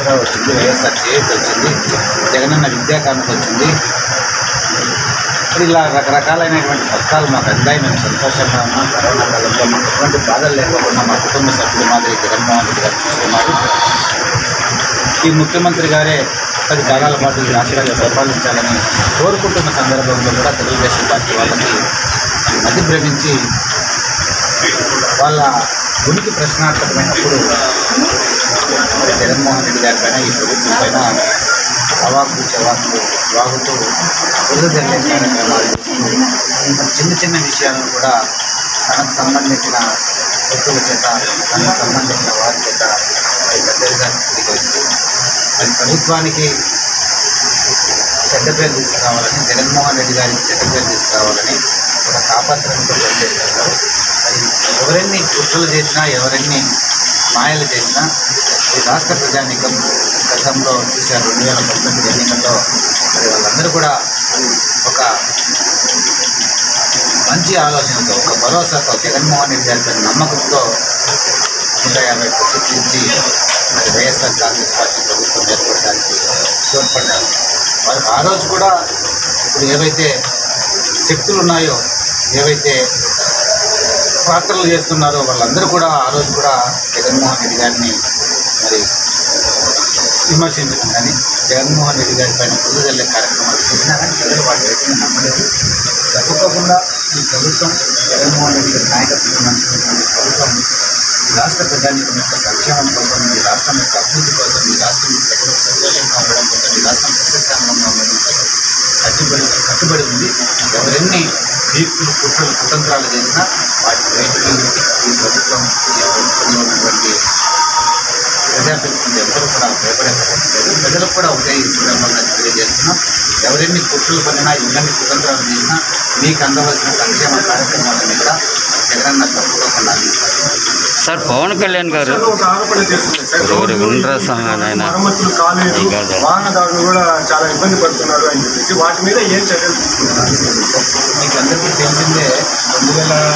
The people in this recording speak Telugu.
ఆసరా వచ్చింది వైఎస్ఆర్ చేతి వచ్చింది జగనన్న విద్యాకాండకు వచ్చింది ఇలా రకరకాలైనటువంటి పథకాలు మాకు అందాయి మేము సంతోషంగా ఉన్నాం కరోనా కాలంలో మాకు ఎటువంటి బాధలు లేకుండా మా కుటుంబ సభ్యుల మాదిరి జగన్మోహన్ రెడ్డి గారు చూస్తున్నారు ఈ ముఖ్యమంత్రి గారే పది కాలాల పాటు ఈ రాష్ట్రాన్ని పరిపాలించాలని కోరుకుంటున్న సందర్భంలో కూడా తెలుగుదేశం పార్టీ వాళ్ళకి మతి భ్రమించి వాళ్ళ ఉనికి ప్రశ్నార్థకమైనప్పుడు మరి జగన్మోహన్ రెడ్డి గారి పైన ఈ ప్రభుత్వం పైన అవాకులు చవాకులు వాగుతూ బురద జల్లే కార్యక్రమాలు చేస్తూ మరి చిన్న చిన్న విషయాలను కూడా తనకు సంబంధించిన వ్యక్తుల చేత తనకు సంబంధించిన వారి చేత మరి పెద్దలుగా స్వీకరించి మరి ప్రభుత్వానికి చెడ్డ పేరు తీసుకురావాలని జగన్మోహన్ రెడ్డి గారికి చెడ్డ పేరు తీసుకురావాలని ఒక తాపత్రయంతో పనిచేస్తున్నారు మరి ఎవరెన్ని కుట్రలు చేసినా ఎవరెన్ని మాయలు చేసినా ఈ రాష్ట్ర ప్రజానీకం గతంలో చూశారు రెండు వేల పంతొమ్మిది ఎన్నికల్లో మరి వాళ్ళందరూ కూడా ఒక మంచి ఆలోచనతో ఒక భరోసాతో జగన్మోహన్ రెడ్డి గారి పైన నమ్మకంతో నూట యాభై ఒక్క సీట్లు ఇచ్చి మరి వైఎస్ఆర్ కాంగ్రెస్ పార్టీ ప్రభుత్వం ఏర్పడడానికి తోడ్పడ్డారు వారికి ఆ రోజు కూడా ఇప్పుడు ఏవైతే శక్తులు ఉన్నాయో ఏవైతే పాత్రలు చేస్తున్నారో వాళ్ళందరూ కూడా ఆ రోజు కూడా జగన్మోహన్ రెడ్డి గారిని మరి విమర్శించడం కానీ జగన్మోహన్ రెడ్డి గారి పైన బురదల్లే కార్యక్రమాలు చేసినా కానీ ప్రజలు వాటి వైపున నమ్మలేదు తప్పకుండా ఈ ప్రభుత్వం జగన్మోహన్ రెడ్డి గారి నాయకత్వం నడుస్తున్నటువంటి ప్రభుత్వం ఈ రాష్ట్ర ప్రజానీకం యొక్క సంక్షేమం కోసం ఈ రాష్ట్రం యొక్క అభివృద్ధి కోసం ఈ రాష్ట్రం ప్రజలకు సంతోషంగా ఉండడం కోసం ఈ రాష్ట్రం సస్యశ్యామలంగా ఉండడం కోసం కట్టుబడి కట్టుబడి ఉంది ఎవరెన్ని తీర్పులు కుట్రలు కుతంత్రాలు చేసినా వాటి బయటికి ఈ ప్రభుత్వం ఈ ప్రభుత్వంలో ఉన్నటువంటి ప్రజాప్రతినిధులు ఎవరు కూడా భయపడే ప్రసక్తి లేదు ప్రజలకు కూడా ఒకటే ఈ సందర్భంగా తెలియజేస్తున్నాం ఎవరెన్ని కుట్రలు పడినా ఎన్ని కుతంత్రాలు చేసినా మీకు అందవలసిన సంక్షేమ కార్యక్రమాలన్నీ కూడా జగనన్న తప్పుకోకుండా అందిస్తారు సార్ పవన్ కళ్యాణ్ గారు ప్రజలు ఒక ఆరోపణ చేస్తున్నారు సార్. ఎవరు ఉండరా స్వామి నాయన మరమ్మతులు కాలేదు ఇంకా అదే. వాహనదారులు కూడా చాలా ఇబ్బంది పడుతున్నారు అని చెప్పేసి వాటి మీద ఏం చర్యలు తీసుకుంటున్నారు మీకు అందరికీ తెలిసిందే రెండు వేల